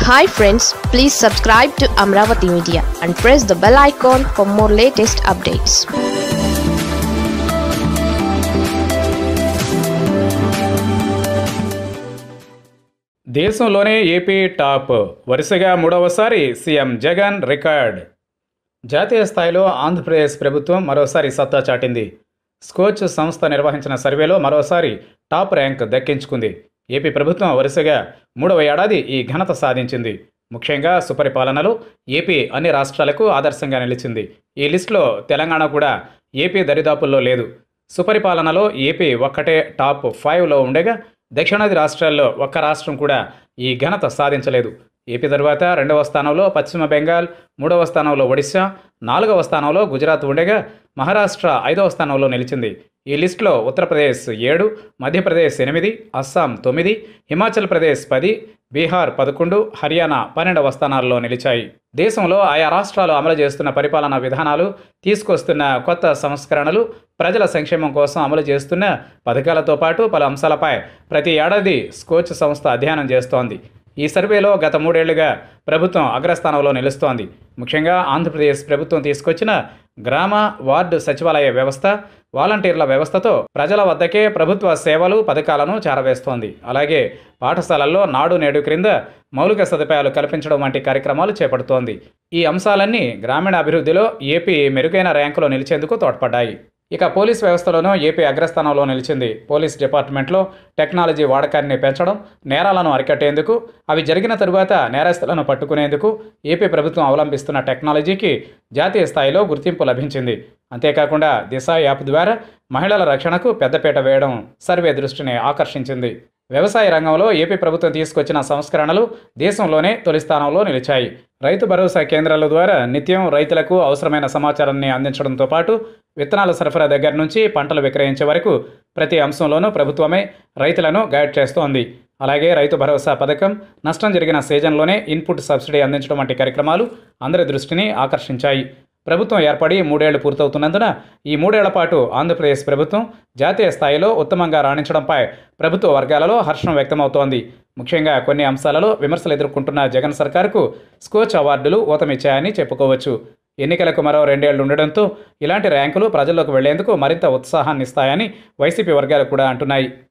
hi friends please subscribe to Amaravati media and press the bell icon for more latest updates దేశంలోనే AP top వరుసగా మూడవసారి CM Jagan record జాతీయ స్థాయిలో ఆంధ్రప్రదేశ్ ప్రభుత్వం మరోసారి సత్తా చాటింది స్కోచ్ సంస్థ నిర్వహించిన సర్వేలో మరోసారి టాప్ ర్యాంక్ దక్కించుకుంది ఏపీ ప్రభుత్వం వరుసగా మూడవ ఏడాది ఈ ఘనత సాధించింది ముఖ్యంగా సుపరిపాలనలో ఏపీ అన్ని రాష్ట్రాలకు ఆదర్శంగా నిలిచింది ఈ లిస్టులో తెలంగాణ కూడా ఏపీ దరిదాపుల్లో లేదు సుపరిపాలనలో ఏపీ ఒక్కటే టాప్ ఫైవ్లో ఉండగా దక్షిణాది రాష్ట్రాల్లో ఒక్క రాష్ట్రం కూడా ఈ ఘనత సాధించలేదు ఏపీ తరువాత రెండవ స్థానంలో పశ్చిమ బెంగాల్ మూడవ స్థానంలో ఒడిశా నాలుగవ స్థానంలో గుజరాత్ ఉండగా మహారాష్ట్ర ఐదవ స్థానంలో నిలిచింది ఈ లిస్టులో ఉత్తరప్రదేశ్ ఏడు మధ్యప్రదేశ్ ఎనిమిది అస్సాం తొమ్మిది హిమాచల్ ప్రదేశ్ పది బీహార్ పదకొండు హర్యానా పన్నెండవ స్థానాల్లో నిలిచాయి దేశంలో ఆయా రాష్ట్రాలు అమలు చేస్తున్న పరిపాలనా విధానాలు తీసుకొస్తున్న కొత్త సంస్కరణలు ప్రజల సంక్షేమం కోసం అమలు చేస్తున్న పథకాలతో పాటు పలు అంశాలపై ప్రతి ఏడాది స్కోచ్ సంస్థ అధ్యయనం చేస్తోంది ఈ సర్వేలో గత మూడేళ్లుగా ప్రభుత్వం అగ్రస్థానంలో నిలుస్తోంది ముఖ్యంగా ఆంధ్రప్రదేశ్ ప్రభుత్వం తీసుకొచ్చిన గ్రామ వార్డు సచివాలయ వ్యవస్థ వాలంటీర్ల వ్యవస్థతో ప్రజల వద్దకే ప్రభుత్వ సేవలు పథకాలను చేరవేస్తోంది అలాగే పాఠశాలల్లో నాడు నేడు క్రింద మౌలిక సదుపాయాలు కల్పించడం వంటి కార్యక్రమాలు చేపడుతోంది ఈ అంశాలన్నీ గ్రామీణ అభివృద్ధిలో ఏపీ మెరుగైన ర్యాంకులో నిలిచేందుకు తోడ్పడ్డాయి ఇక పోలీస్ వ్యవస్థలోనూ ఏపీ అగ్రస్థానంలో నిలిచింది పోలీస్ డిపార్ట్మెంట్లో టెక్నాలజీ వాడకాన్ని పెంచడం నేరాలను అరికట్టేందుకు అవి జరిగిన తరువాత నేరస్తులను పట్టుకునేందుకు ఏపీ ప్రభుత్వం అవలంబిస్తున్న టెక్నాలజీకి జాతీయ స్థాయిలో గుర్తింపు లభించింది అంతేకాకుండా దిశ యాప్ ద్వారా మహిళల రక్షణకు పెద్దపీట వేయడం సర్వే దృష్టిని ఆకర్షించింది వ్యవసాయ రంగంలో ఏపీ ప్రభుత్వం తీసుకొచ్చిన సంస్కరణలు దేశంలోనే తొలి స్థానంలో నిలిచాయి రైతు భరోసా కేంద్రాల ద్వారా నిత్యం రైతులకు అవసరమైన సమాచారాన్ని అందించడంతో పాటు విత్తనాల సరఫరా దగ్గర నుంచి పంటలు విక్రయించే వరకు ప్రతి అంశంలోనూ ప్రభుత్వమే రైతులను గైడ్ చేస్తోంది అలాగే రైతు భరోసా పథకం నష్టం జరిగిన సీజన్లోనే ఇన్పుట్ సబ్సిడీ అందించడం వంటి కార్యక్రమాలు అందరి దృష్టిని ఆకర్షించాయి ప్రభుత్వం ఏర్పడి మూడేళ్లు పూర్తవుతున్నందున ఈ మూడేళ్ల పాటు ఆంధ్రప్రదేశ్ ప్రభుత్వం జాతీయ స్థాయిలో ఉత్తమంగా రాణించడంపై ప్రభుత్వ వర్గాలలో హర్షం వ్యక్తమవుతోంది ముఖ్యంగా కొన్ని అంశాలలో విమర్శలు ఎదుర్కొంటున్న జగన్ సర్కార్కు స్కోచ్ అవార్డులు ఊతమిచ్చాయని చెప్పుకోవచ్చు ఎన్నికలకు మరో రెండేళ్లు ఉండడంతో ఇలాంటి ర్యాంకులు ప్రజల్లోకి వెళ్లేందుకు మరింత ఉత్సాహాన్ని ఇస్తాయని వైసీపీ వర్గాలు కూడా అంటున్నాయి